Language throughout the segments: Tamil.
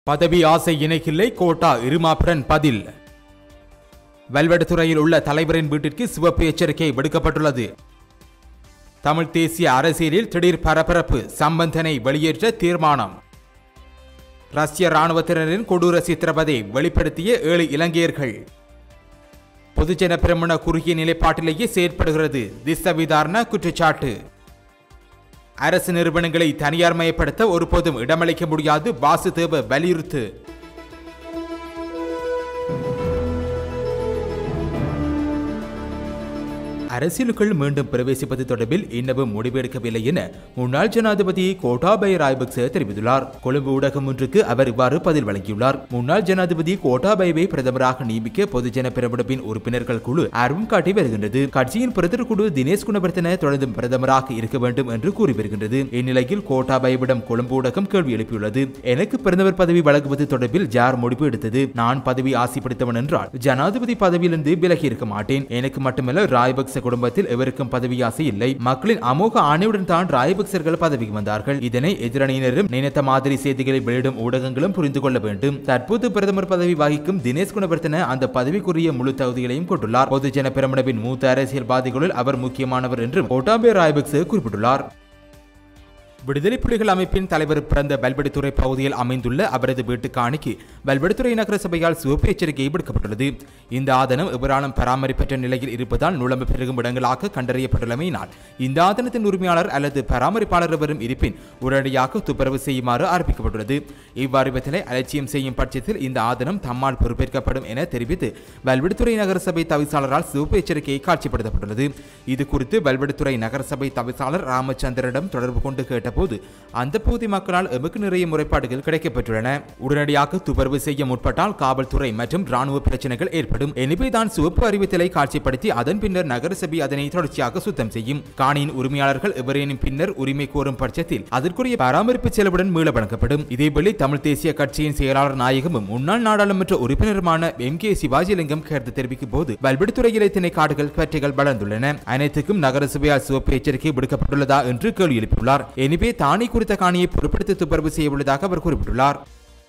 பதவி ஆசை இணைக்கில்லை கோட்டா இருமாப்புடன் பதில் வல்வெடுத்துறையில் உள்ள தலைவரின் வீட்டிற்கு சிவப்பு எச்சரிக்கை விடுக்கப்பட்டுள்ளது தமிழ் தேசிய அரசியலில் திடீர் பரபரப்பு சம்பந்தனை வெளியேற்ற தீர்மானம் ரஷ்ய இராணுவத்தினரின் கொடூர சித்திரவதை வெளிப்படுத்திய ஏழு இலங்கையர்கள் பொதுஜன பிரமண குறுகிய நிலைப்பாட்டிலேயே செயற்படுகிறது திசவிதாரண குற்றச்சாட்டு அரசு நிறுவனங்களை தனியார் மயப்படுத்த ஒருபோதும் இடமளிக்க முடியாது வாசுதேவ வலியுறுத்து அரசியலுக்குள் மீண்டும் பிரவேசிப்பது தொடர்பில் இன்னமும் முடிவெடுக்கவில்லை என முன்னாள் ஜனாதிபதி கோட்டாபய ராஜபக்ச தெரிவித்துள்ளார் கொழும்பு ஊடகம் ஒன்றுக்கு அவர் இவ்வாறு பதில் வழங்கியுள்ளார் முன்னாள் ஜனாதிபதி கோட்டாபயவை பிரதமராக நியமிக்க பொதுஜன பிரமுடப்பின் உறுப்பினர்கள் குழு ஆர்வம் காட்டி வருகின்றது கட்சியின் பிரதமர் குழு தினேஷ் குணவர்த்தன தொடர்ந்தும் பிரதமராக இருக்க வேண்டும் என்று கூறி வருகின்றது இந்நிலையில் கோட்டாபயவிடம் கொழும்பு ஊடகம் கேள்வி எழுப்பியுள்ளது எனக்கு பிரதமர் பதவி வழங்குவது தொடர்பில் ஜார் முடிவு எடுத்தது நான் பதவி ஆசைப்படுத்தவன் என்றால் ஜனாதிபதி பதவியிலிருந்து விலகி இருக்க மாட்டேன் எனக்கு மட்டுமல்ல ராஜபக்ச குடும்பத்தில் எவருக்கும் பதவி ஆசை இல்லை மக்களின் அமோக ஆணையுடன் தான் ராஜபக்சர்கள் பதவிக்கு வந்தார்கள் இதனை எதிரணியினரும் நினைத்த மாதிரி செய்திகளை வெளியிடும் ஊடகங்களும் புரிந்து கொள்ள வேண்டும் தற்போது பிரதமர் பதவி வகிக்கும் தினேஷ் குணவர்த்தன அந்த பதவிக்குரிய முழு தகுதிகளையும் கொண்டுள்ளார் பொதுஜன பிரமணவின் மூத்த அரசியல்வாதிகளுள் அவர் முக்கியமானவர் என்றும் கோட்டாபே ராஜபக்சே குறிப்பிட்டுள்ளார் விடுதலை புலிகள் அமைப்பின் தலைவர் பிறந்த வல்வெடுத்துறை பகுதியில் அமைந்துள்ள அவரது வீட்டு காணிக்கு வல்வெடுத்துறை நகர சபையால் சிவப்பு எச்சரிக்கை விடுக்கப்பட்டுள்ளது இந்த ஆதனம் எவராலும் பராமரிப்பற்ற நிலையில் இருப்பதால் நுழம்பு பெருகும் இடங்களாக கண்டறியப்பட்டுள்ளமையினால் இந்த ஆதனத்தின் உரிமையாளர் அல்லது பராமரிப்பாளர் எவரும் இருப்பின் உடனடியாக துப்புரவு செய்யுமாறு அறிவிக்கப்பட்டுள்ளது இவ்வறிவித்தலை அலட்சியம் செய்யும் பட்சத்தில் இந்த ஆதனம் தம்மால் பொறுப்பேற்கப்படும் என தெரிவித்து வல்வெடுத்துறை நகர சபை தவிசாளரால் சிவப்பு எச்சரிக்கையை காட்சிப்படுத்தப்பட்டுள்ளது இது குறித்து வல்வெடுத்துறை நகர சபை தவிசாளர் ராமச்சந்திரனிடம் தொடர்பு கொண்டு கேட்டபோது அந்த பகுதி மக்களால் எமக்கு நிறைய முறைப்பாடுகள் கிடைக்கப்பெற்றுள்ளன உடனடியாக துப்பரவு செய்ய முற்பட்டால் காவல்துறை மற்றும் ராணுவ பிரச்சனைகள் ஏற்படும் எனவே தான் சிவப்பு அறிவித்தலை காட்சிப்படுத்தி அதன் பின்னர் நகரசபை அதனை தொடர்ச்சியாக சுத்தம் செய்யும் காணியின் உரிமையாளர்கள் எவரேனும் பின்னர் உரிமை கோரும் பட்சத்தில் அதற்குரிய பராமரிப்பு செலவுடன் மீள வழங்கப்படும் இதேவேளை தமிழ் தேசிய கட்சியின் செயலாளர் நாயகமும் முன்னாள் நாடாளுமன்ற உறுப்பினருமான எம் கே சிவாஜிலிங்கம் கருத்து தெரிவிக்கும் போது வல்வெடுத்துறை இலைத்திணை காடுகள் பற்றிகள் வளர்ந்துள்ளன அனைத்துக்கும் நகரசபையால் சிவப்பு எச்சரிக்கை விடுக்கப்பட்டுள்ளதா என்று கேள்வி எழுப்பியுள்ளார் எனவே தானே குறித்த காணியை பொறுப்படுத்தி துப்பரவு செய்ய உள்ளதாக அவர் குறிப்பிட்டுள்ளார்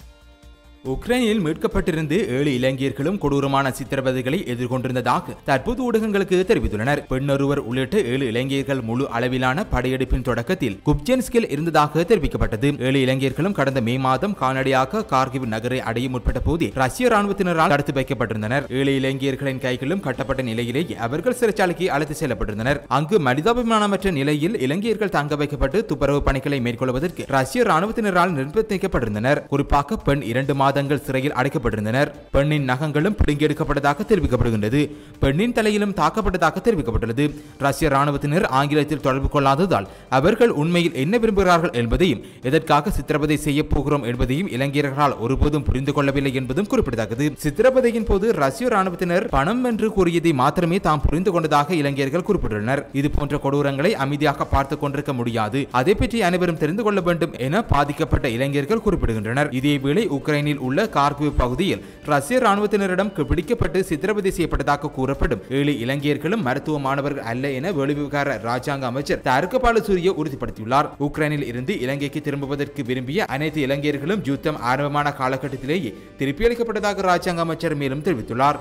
உக்ரைனில் மீட்கப்பட்டிருந்து ஏழு இலங்கையர்களும் கொடூரமான சித்திரவதைகளை எதிர்கொண்டிருந்ததாக தற்போது ஊடகங்களுக்கு தெரிவித்துள்ளனர் பெண்ணொருவர் உள்ளிட்ட ஏழு இலங்கையர்கள் முழு அளவிலான படையெடுப்பின் தொடக்கத்தில் குப்ஜென்ஸ்கில் இருந்ததாக தெரிவிக்கப்பட்டது ஏழு இலங்கையர்களும் கடந்த மே மாதம் கால்நடையாக கார்கிவ் நகரை அடைய முற்பட்ட போது ரஷ்ய ராணுவத்தினரால் தடுத்து வைக்கப்பட்டிருந்தனர் ஏழு இலங்கையர்களின் கைகளும் கட்டப்பட்ட நிலையிலேயே அவர்கள் சிறைச்சாலைக்கு அழைத்து செல்லப்பட்டிருந்தனர் அங்கு மனிதாபிமானமற்ற நிலையில் இலங்கையர்கள் தங்க வைக்கப்பட்டு துப்புரவு பணிகளை மேற்கொள்வதற்கு ரஷ்ய ராணுவத்தினரால் நிர்பந்திக்கப்பட்டிருந்தனர் குறிப்பாக பெண் இரண்டு மாதங்கள் சிறையில் அடைக்கப்பட்டிருந்தனர் பெண்ணின் நகங்களும் பிடுங்கி எடுக்கப்பட்டதாக தெரிவிக்கப்படுகின்றது பெண்ணின் தலையிலும் தாக்கப்பட்டதாக தெரிவிக்கப்பட்டுள்ளது ரஷ்ய ராணுவத்தினர் ஆங்கிலத்தில் தொடர்பு கொள்ளாததால் அவர்கள் உண்மையில் என்ன விரும்புகிறார்கள் என்பதையும் எதற்காக சித்திரவதை செய்ய போகிறோம் என்பதையும் இலங்கையர்களால் ஒருபோதும் புரிந்து கொள்ளவில்லை என்பதும் குறிப்பிடத்தக்கது சித்திரவதையின் போது ரஷ்ய ராணுவத்தினர் பணம் என்று கூறியதை மாத்திரமே தாம் புரிந்து கொண்டதாக இலங்கையர்கள் குறிப்பிட்டுள்ளனர் இது போன்ற கொடூரங்களை அமைதியாக பார்த்துக் கொண்டிருக்க முடியாது அதை பற்றி அனைவரும் தெரிந்து கொள்ள வேண்டும் என பாதிக்கப்பட்ட இளைஞர்கள் குறிப்பிடுகின்றனர் இதேவேளை உக்ரைனில் உள்ள கார்கிவ் பகுதியில் ரஷ்ய ராணுவத்தினரிடம் பிடிக்கப்பட்டு சித்திரவதை செய்யப்பட்டதாக கூறப்படும் ஏழு இலங்கையர்களும் மருத்துவ மாணவர்கள் அல்ல என வெளிவிவகார ராஜாங்க அமைச்சர் தர்கபால சூரிய உறுதிப்படுத்தியுள்ளார் உக்ரைனில் இருந்து இலங்கைக்கு திரும்புவதற்கு விரும்பிய அனைத்து இலங்கையர்களும் யுத்தம் ஆரம்பமான காலகட்டத்திலேயே திருப்பியளிக்கப்பட்டதாக ராஜாங்க அமைச்சர் மேலும் தெரிவித்துள்ளார்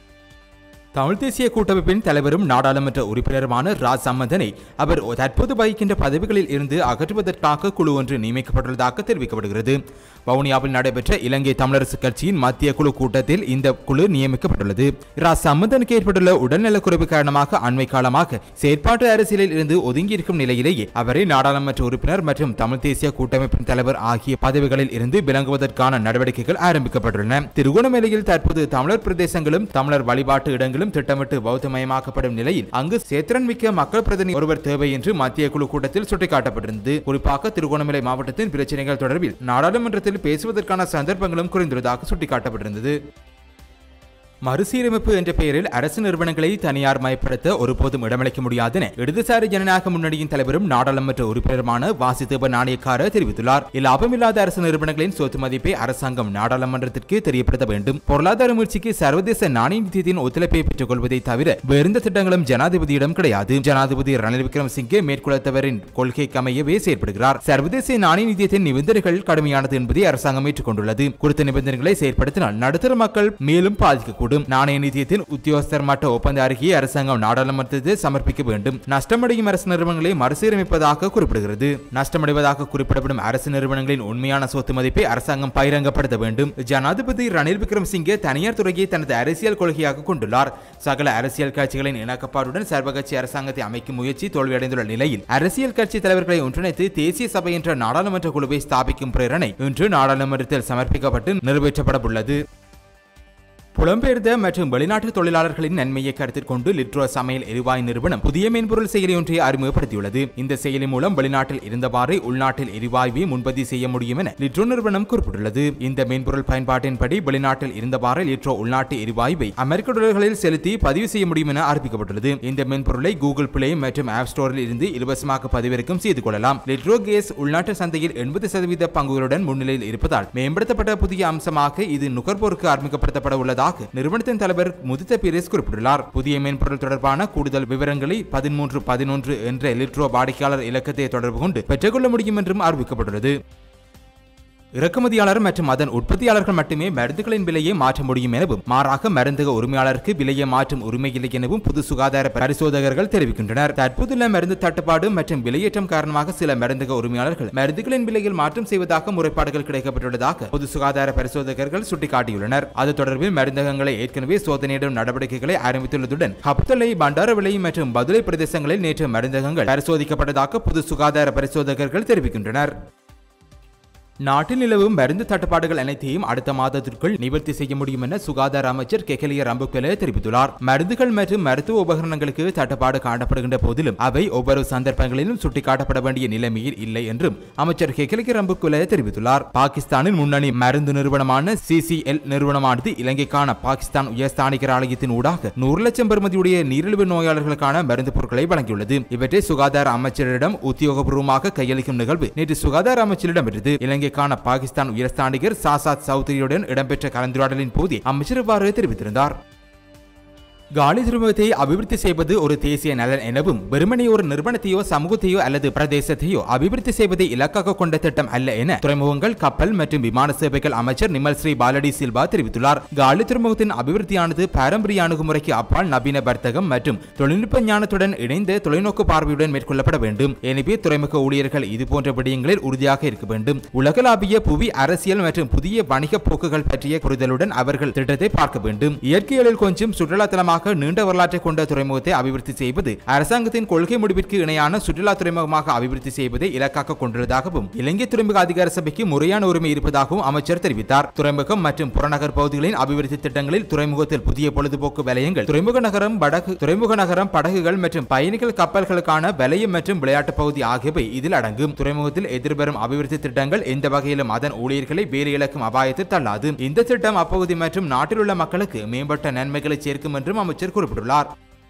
தமிழ் தேசிய கூட்டமைப்பின் தலைவரும் நாடாளுமன்ற உறுப்பினருமான ரா சம்பந்தனை அவர் தற்போது வகிக்கின்ற பதவிகளில் இருந்து அகற்றுவதற்காக குழு ஒன்று நியமிக்கப்பட்டுள்ளதாக தெரிவிக்கப்படுகிறது வவுனியாவில் நடைபெற்ற இலங்கை தமிழரசு கட்சியின் மத்திய குழு கூட்டத்தில் இந்த குழு நியமிக்கப்பட்டுள்ளது ரா சம்பந்தனுக்கு ஏற்பட்டுள்ள உடல்நலக்குறைவு காரணமாக அண்மை காலமாக செயற்பாட்டு அரசியலில் இருந்து ஒதுங்கியிருக்கும் நிலையிலேயே அவரை நாடாளுமன்ற உறுப்பினர் மற்றும் தமிழ் தேசிய கூட்டமைப்பின் தலைவர் ஆகிய பதவிகளில் இருந்து விளங்குவதற்கான நடவடிக்கைகள் ஆரம்பிக்கப்பட்டுள்ளன திருகோணமலையில் தற்போது தமிழர் பிரதேசங்களும் தமிழர் வழிபாட்டு இடங்களும் மேலும் திட்டமிட்டு பௌத்தமயமாக்கப்படும் நிலையில் அங்கு சேத்திரன் மிக்க மக்கள் பிரதிநிதி ஒருவர் தேவை என்று மத்திய குழு கூட்டத்தில் சுட்டிக்காட்டப்பட்டிருந்தது குறிப்பாக திருகோணமலை மாவட்டத்தின் பிரச்சனைகள் தொடர்பில் நாடாளுமன்றத்தில் பேசுவதற்கான சந்தர்ப்பங்களும் குறைந்துள்ளதாக சுட்டிக்காட்டப்பட்டிருந்தது மறுசீரமைப்பு என்ற பெயரில் அரசு நிறுவனங்களை தனியார் மயப்படுத்த ஒருபோதும் இடமளிக்க முடியாது என இடதுசாரி ஜனநாயக முன்னணியின் தலைவரும் நாடாளுமன்ற உறுப்பினருமான வாசிதேவ நாணயக்கார தெரிவித்துள்ளார் இலாபமில்லாத அரசு நிறுவனங்களின் சொத்து மதிப்பை அரசாங்கம் நாடாளுமன்றத்திற்கு தெரியப்படுத்த வேண்டும் பொருளாதார முயற்சிக்கு சர்வதேச நாணய நிதியத்தின் ஒத்துழைப்பை பெற்றுக் கொள்வதை தவிர வேறெந்த திட்டங்களும் ஜனாதிபதியிடம் கிடையாது ஜனாதிபதி ரணில் விக்ரமசிங்கே மேற்குலத்தவரின் கொள்கைக்கு அமையவே செயற்படுகிறார் சர்வதேச நாணய நிதியத்தின் நிபந்தனைகள் கடுமையானது என்பதை அரசாங்கம் ஏற்றுக்கொண்டுள்ளது குறித்த நிபந்தனைகளை செயற்படுத்தினால் நடுத்தர மக்கள் மேலும் பாதிக்கக்கூடும் நாணய நிதியத்தின் உத்தியோகஸ்தர் மட்ட ஒப்பந்த அறிக்கையை அரசாங்கம் நாடாளுமன்றத்தில் சமர்ப்பிக்க வேண்டும் நஷ்டமடையும் அரசு நிறுவனங்களை மறுசீரமைப்பதாக குறிப்பிடுகிறது நஷ்டமடைவதாக குறிப்பிடப்படும் அரசு நிறுவனங்களின் உண்மையான சொத்து மதிப்பை அரசாங்கம் பகிரங்கப்படுத்த வேண்டும் ஜனாதிபதி ரணில் விக்ரமசிங்கே தனியார் துறையை தனது அரசியல் கொள்கையாக கொண்டுள்ளார் சகல அரசியல் கட்சிகளின் இணக்கப்பாடுடன் சர்வகட்சி அரசாங்கத்தை அமைக்கும் முயற்சி தோல்வியடைந்துள்ள நிலையில் அரசியல் கட்சி தலைவர்களை ஒன்றிணைத்து தேசிய சபை என்ற நாடாளுமன்ற குழுவை ஸ்தாபிக்கும் பிரேரணை இன்று நாடாளுமன்றத்தில் சமர்ப்பிக்கப்பட்டு நிறைவேற்றப்பட உள்ளது புலம்பெயர்ந்த மற்றும் வெளிநாட்டு தொழிலாளர்களின் நன்மையை கருத்தில் கொண்டு லிட்ரோ சமையல் எரிவாயு நிறுவனம் புதிய மென்பொருள் செயலி ஒன்றை அறிமுகப்படுத்தியுள்ளது இந்த செயலி மூலம் வெளிநாட்டில் இருந்தவாறு உள்நாட்டில் எரிவாயுவை முன்பதிவு செய்ய முடியும் என லிட்ரோ நிறுவனம் குறிப்பிட்டுள்ளது இந்த மென்பொருள் பயன்பாட்டின்படி வெளிநாட்டில் இருந்தவாறு லிட்ரோ உள்நாட்டு எரிவாயுவை அமெரிக்க டாலர்களில் செலுத்தி பதிவு செய்ய முடியும் என அறிவிக்கப்பட்டுள்ளது இந்த மென்பொருளை கூகுள் பிளே மற்றும் ஆப் ஸ்டோரில் இருந்து இலவசமாக பதிவிறக்கம் செய்து கொள்ளலாம் லிட்ரோ கேஸ் உள்நாட்டு சந்தையில் எண்பது சதவீத பங்குகளுடன் முன்னிலையில் இருப்பதால் மேம்படுத்தப்பட்ட புதிய அம்சமாக இது நுகர்வோருக்கு அறிமுகப்படுத்தப்பட உள்ளதாக நிறுவனத்தின் தலைவர் முதித்த பீரேஸ் குறிப்பிட்டுள்ளார் புதிய மென்பொருள் தொடர்பான கூடுதல் விவரங்களை பதிமூன்று பதினொன்று என்ற எலிட்ரோ வாடிக்கையாளர் இலக்கத்தை தொடர்பு கொண்டு பெற்றுக்கொள்ள முடியும் என்றும் அறிவிக்கப்பட்டுள்ளது இறக்குமதியாளர் மற்றும் அதன் உற்பத்தியாளர்கள் மட்டுமே மருந்துகளின் விலையை மாற்ற முடியும் எனவும் மாறாக மருந்தக உரிமையாளருக்கு விலையை மாற்றும் உரிமை இல்லை எனவும் பொது சுகாதார பரிசோதகர்கள் தெரிவிக்கின்றனர் தற்போதுள்ள மருந்து தட்டுப்பாடு மற்றும் விலையேற்றம் காரணமாக சில மருந்தக உரிமையாளர்கள் மருந்துகளின் விலையில் மாற்றம் செய்வதாக முறைப்பாடுகள் கிடைக்கப்பட்டுள்ளதாக பொது சுகாதார பரிசோதகர்கள் சுட்டிக்காட்டியுள்ளனர் அது தொடர்பில் மருந்தகங்களை ஏற்கனவே சோதனையிடும் நடவடிக்கைகளை ஆரம்பித்துள்ளதுடன் ஹப்தலை பண்டாரவிளை மற்றும் பதுளை பிரதேசங்களில் நேற்று மருந்தகங்கள் பரிசோதிக்கப்பட்டதாக பொது சுகாதார பரிசோதகர்கள் தெரிவிக்கின்றனர் நாட்டில் நிலவும் மருந்து தட்டுப்பாடுகள் அனைத்தையும் அடுத்த மாதத்திற்குள் நிவர்த்தி செய்ய முடியும் என சுகாதார அமைச்சர் கெகலிய ரம்புக்கெல தெரிவித்துள்ளார் மருந்துகள் மற்றும் மருத்துவ உபகரணங்களுக்கு தட்டுப்பாடு காணப்படுகின்ற போதிலும் அவை ஒவ்வொரு சந்தர்ப்பங்களிலும் சுட்டிக்காட்டப்பட வேண்டிய நிலைமையில் இல்லை என்றும் அமைச்சர் கெகலிய ரம்புக்குல தெரிவித்துள்ளார் பாகிஸ்தானின் முன்னணி மருந்து நிறுவனமான சிசிஎல் நிறுவனமானது இலங்கைக்கான பாகிஸ்தான் உயர்ஸ்தானிகர் ஆலயத்தின் ஊடாக நூறு லட்சம் பெறுமதியுடைய நீரிழிவு நோயாளர்களுக்கான மருந்து பொருட்களை வழங்கியுள்ளது இவற்றை சுகாதார அமைச்சரிடம் உத்தியோகபூர்வமாக கையளிக்கும் நிகழ்வு நேற்று சுகாதார அமைச்சரிடம் இருந்தது இலங்கைக்கான பாகிஸ்தான் உயர்ஸ்தானிகர் சாசாத் சௌத்ரியுடன் இடம்பெற்ற கலந்துரையாடலின் போது அமைச்சர் இவ்வாறு தெரிவித்திருந்தார் காலி துறைமுகத்தை அபிவிருத்தி செய்வது ஒரு தேசிய நலன் எனவும் வெறுமனே ஒரு நிறுவனத்தையோ சமூகத்தையோ அல்லது பிரதேசத்தையோ அபிவிருத்தி செய்வதை இலக்காக கொண்ட திட்டம் அல்ல என துறைமுகங்கள் கப்பல் மற்றும் விமான சேவைகள் அமைச்சர் நிமல் ஸ்ரீ பாலடி சில்வா தெரிவித்துள்ளார் காலி துறைமுகத்தின் அபிவிருத்தியானது பாரம்பரிய அணுகுமுறைக்கு அப்பால் நவீன வர்த்தகம் மற்றும் தொழில்நுட்ப ஞானத்துடன் இணைந்த தொலைநோக்கு பார்வையுடன் மேற்கொள்ளப்பட வேண்டும் எனவே துறைமுக ஊழியர்கள் இதுபோன்ற விடயங்களில் உறுதியாக இருக்க வேண்டும் உலகளாவிய புவி அரசியல் மற்றும் புதிய வணிக போக்குகள் பற்றிய புரிதலுடன் அவர்கள் திட்டத்தை பார்க்க வேண்டும் இயற்கையலில் கொஞ்சம் சுற்றுலா தலமாக நீண்ட வரலாற்றை கொண்ட துறைமுகத்தை அபிவிருத்தி செய்வது அரசாங்கத்தின் கொள்கை முடிவிற்கு இணையான சுற்றுலா துறைமுகமாக அபிவிருத்தி செய்வதை இலக்காக கொண்டுள்ளதாகவும் இலங்கை துறைமுக அதிகார சபைக்கு முறையான உரிமை இருப்பதாகவும் அமைச்சர் தெரிவித்தார் துறைமுகம் மற்றும் புறநகர் பகுதிகளின் அபிவிருத்தி திட்டங்களில் துறைமுகத்தில் புதிய பொழுதுபோக்கு வலயங்கள் துறைமுக நகரம் படகு துறைமுக நகரம் படகுகள் மற்றும் பயணிகள் கப்பல்களுக்கான வலயம் மற்றும் விளையாட்டு பகுதி ஆகியவை இதில் அடங்கும் துறைமுகத்தில் எதிர்வரும் அபிவிருத்தி திட்டங்கள் எந்த வகையிலும் அதன் ஊழியர்களை வேறு இழக்கும் அபாயத்தில் தள்ளாது இந்த திட்டம் அப்பகுதி மற்றும் நாட்டில் உள்ள மக்களுக்கு மேம்பட்ட நன்மைகளை சேர்க்கும் என்றும் அமைச்சர் குறிப்பிட்டுள்ளார்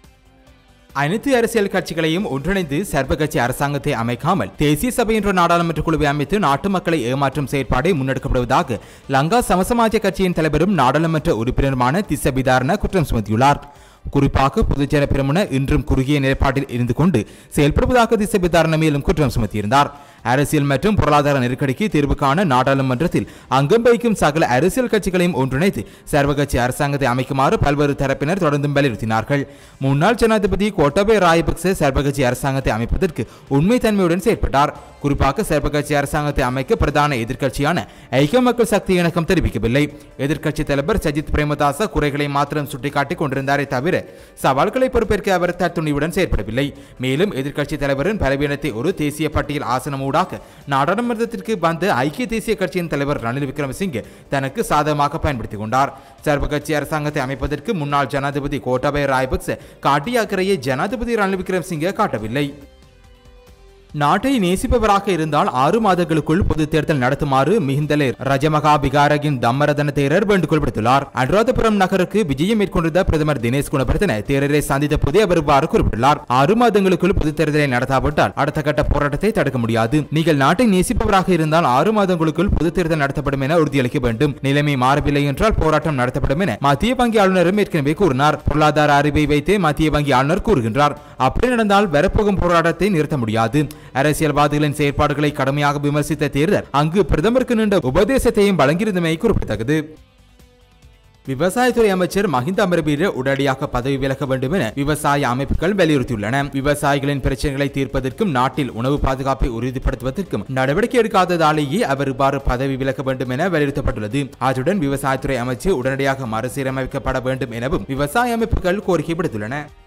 அனைத்து அரசியல் கட்சிகளையும் ஒன்றிணைந்து சர்வகட்சி அரசாங்கத்தை அமைக்காமல் தேசிய சபை என்ற நாடாளுமன்ற குழுவை அமைத்து நாட்டு மக்களை ஏமாற்றும் செயற்பாடை முன்னெடுக்கப்படுவதாக லங்கா சமசமாஜ கட்சியின் தலைவரும் நாடாளுமன்ற உறுப்பினருமான திசபிதாரண குற்றம் சுமத்தியுள்ளார் குறிப்பாக பொதுஜன பிரமுன இன்றும் குறுகிய நிலைப்பாட்டில் இருந்து கொண்டு செயல்படுவதாக திசபிதாரண மேலும் குற்றம் சுமத்தியிருந்தார் அரசியல் மற்றும் பொருளாதார நெருக்கடிக்கு தீர்வு காண நாடாளுமன்றத்தில் அங்கம் வகிக்கும் சகல அரசியல் கட்சிகளையும் ஒன்றிணைத்து சர்வகட்சி அரசாங்கத்தை அமைக்குமாறு பல்வேறு தரப்பினர் தொடர்ந்தும் வலியுறுத்தினார்கள் முன்னாள் ஜனாதிபதி கோட்டபய ராயபக்சே சர்வகட்சி அரசாங்கத்தை அமைப்பதற்கு உண்மை தன்மையுடன் செயற்பட்டார் குறிப்பாக சர்வகட்சி அரசாங்கத்தை அமைக்க பிரதான எதிர்க்கட்சியான ஐக்கிய மக்கள் சக்தி இணக்கம் தெரிவிக்கவில்லை எதிர்க்கட்சி தலைவர் சஜித் பிரேமதாச குறைகளை மாத்திரம் சுட்டிக்காட்டிக் கொண்டிருந்தாரே தவிர சவால்களை பொறுப்பேற்க அவர் தத்துணிவுடன் செயற்படவில்லை மேலும் எதிர்க்கட்சி தலைவரின் பலவீனத்தை ஒரு தேசிய பட்டியல் ஆசனம் ஊடாக நாடாளுமன்றத்திற்கு வந்த ஐக்கிய தேசிய கட்சியின் தலைவர் ரணில் விக்ரமசிங்கே தனக்கு சாதகமாக பயன்படுத்திக் கொண்டார் சர்வகட்சி அரசாங்கத்தை அமைப்பதற்கு முன்னாள் ஜனாதிபதி கோட்டாபய ராயபக்ச காட்டிய அக்கறையை ஜனாதிபதி ரணில் விக்ரமசிங்கே காட்டவில்லை நாட்டை நேசிப்பவராக இருந்தால் ஆறு மாதங்களுக்குள் பொது தேர்தல் நடத்துமாறு மிகுந்தலே ரஜமகா பிகாரகின் தம்மரதன தேரர் வேண்டுகோள் விடுத்துள்ளார் அனுராதபுரம் நகருக்கு விஜயம் மேற்கொண்டிருந்த பிரதமர் தினேஷ் குணவர்தன தேரரை சந்தித்த போதே அவர் இவ்வாறு குறிப்பிட்டுள்ளார் ஆறு மாதங்களுக்குள் பொது தேர்தலை நடத்தாவிட்டால் அடுத்த கட்ட போராட்டத்தை தடுக்க முடியாது நீங்கள் நாட்டை நேசிப்பவராக இருந்தால் ஆறு மாதங்களுக்குள் பொது தேர்தல் நடத்தப்படும் என உறுதியளிக்க வேண்டும் நிலைமை மாறவில்லை என்றால் போராட்டம் நடத்தப்படும் என மத்திய வங்கி ஆளுநரும் ஏற்கனவே கூறினார் பொருளாதார அறிவை வைத்தே மத்திய வங்கி ஆளுநர் கூறுகின்றார் அப்படி நடந்தால் வரப்போகும் போராட்டத்தை நிறுத்த முடியாது அரசியல்வாதிகளின் செயற்பாடுகளை கடுமையாக விமர்சித்த தேர்தல் அங்கு பிரதமருக்கு நீண்ட உபதேசத்தையும் வழங்கியிருந்தமை குறிப்பிடத்தக்கது விவசாயத்துறை அமைச்சர் மஹிந்த அமரவீர உடனடியாக பதவி விலக வேண்டும் என விவசாய அமைப்புகள் வலியுறுத்தியுள்ளன விவசாயிகளின் பிரச்சனைகளை தீர்ப்பதற்கும் நாட்டில் உணவு பாதுகாப்பை உறுதிப்படுத்துவதற்கும் நடவடிக்கை எடுக்காததாலேயே அவர் இவ்வாறு பதவி விலக வேண்டும் என வலியுறுத்தப்பட்டுள்ளது அத்துடன் விவசாயத்துறை அமைச்சர் உடனடியாக மறுசீரமைக்கப்பட வேண்டும் எனவும் விவசாய அமைப்புகள் கோரிக்கை விடுத்துள்ளன